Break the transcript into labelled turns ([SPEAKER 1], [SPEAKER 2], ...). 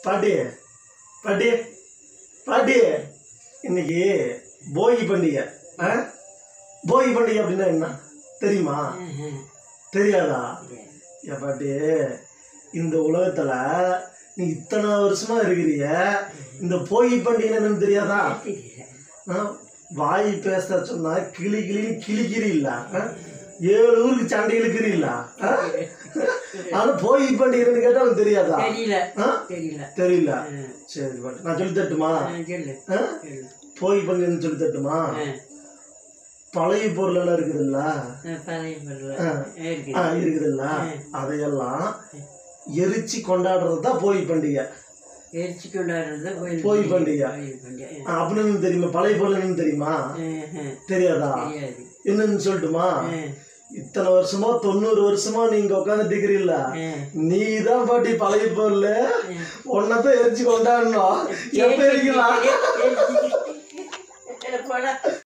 [SPEAKER 1] பாட்டி பாட்டி பாட்டி இன்னைக்கு போகி பண்டிகை ஆ போகி பண்டிகை அப்படின்னா என்ன தெரியுமா தெரியாதா ஏன் பாட்டி இந்த உலகத்துல நீ இத்தனை வருஷமா இருக்கிறிய இந்த போகி பண்டிகை என்னன்னு தெரியாதா ஆ? வாய் பேச சொன்னா கிளி கிளின்னு கிளிக்கிறீல்ல ஆ? ஏழு ஊருக்கு சண்டை இழுக்கிறீல்ல ஆ? ஆனா போகி பண்டிகைன்னு கேட்டா உனக்கு தெரியாதா
[SPEAKER 2] தெரியல
[SPEAKER 1] ஆ?
[SPEAKER 2] தெரியல
[SPEAKER 1] தெரியல சரி பாட்டி நான் சொல்லி தட்டுமா
[SPEAKER 2] ஆ, சொல்லு
[SPEAKER 1] ஆ?
[SPEAKER 2] சொல்லு
[SPEAKER 1] போகி பண்டிகைன்னு சொல்லி தட்டுமா
[SPEAKER 2] ஆ,
[SPEAKER 1] பழைய பொருள் எல்லாம் இருக்குதுல்ல
[SPEAKER 2] ஆ, பழைய பொருள்
[SPEAKER 1] ஆ.
[SPEAKER 2] இருக்கு
[SPEAKER 1] ஆ, இருக்குதுல்ல அதையெல்லாம் எரிச்சு கொண்டாடுறது தான் போகி பண்டிகை
[SPEAKER 2] எரிச்சு கொண்டாடுறது கோயில்
[SPEAKER 1] போகி பண்டிகை
[SPEAKER 2] கோயில் பண்டிகை
[SPEAKER 1] ஆ, அப்படின்னு தெரியுமா பழைய பொருள் என்னன்னு தெரியுமா
[SPEAKER 2] ஆ, ஆ,
[SPEAKER 1] தெரியாதா
[SPEAKER 2] தெரியாது
[SPEAKER 1] என்னன்னு சொல்லட்டுமா
[SPEAKER 2] ஆ,
[SPEAKER 1] இத்தனை வருஷமா தொண்ணூறு வருஷமா நீங்க உட்காந்துட்டு இருக்கிறீல்ல
[SPEAKER 2] ஆ.
[SPEAKER 1] நீ தான் பாட்டி பழைய பொருள் உன்னதான் எரிச்சு கொண்டாடணும் எப்ப எரிக்கலாம்
[SPEAKER 2] எரிச்சு- போடா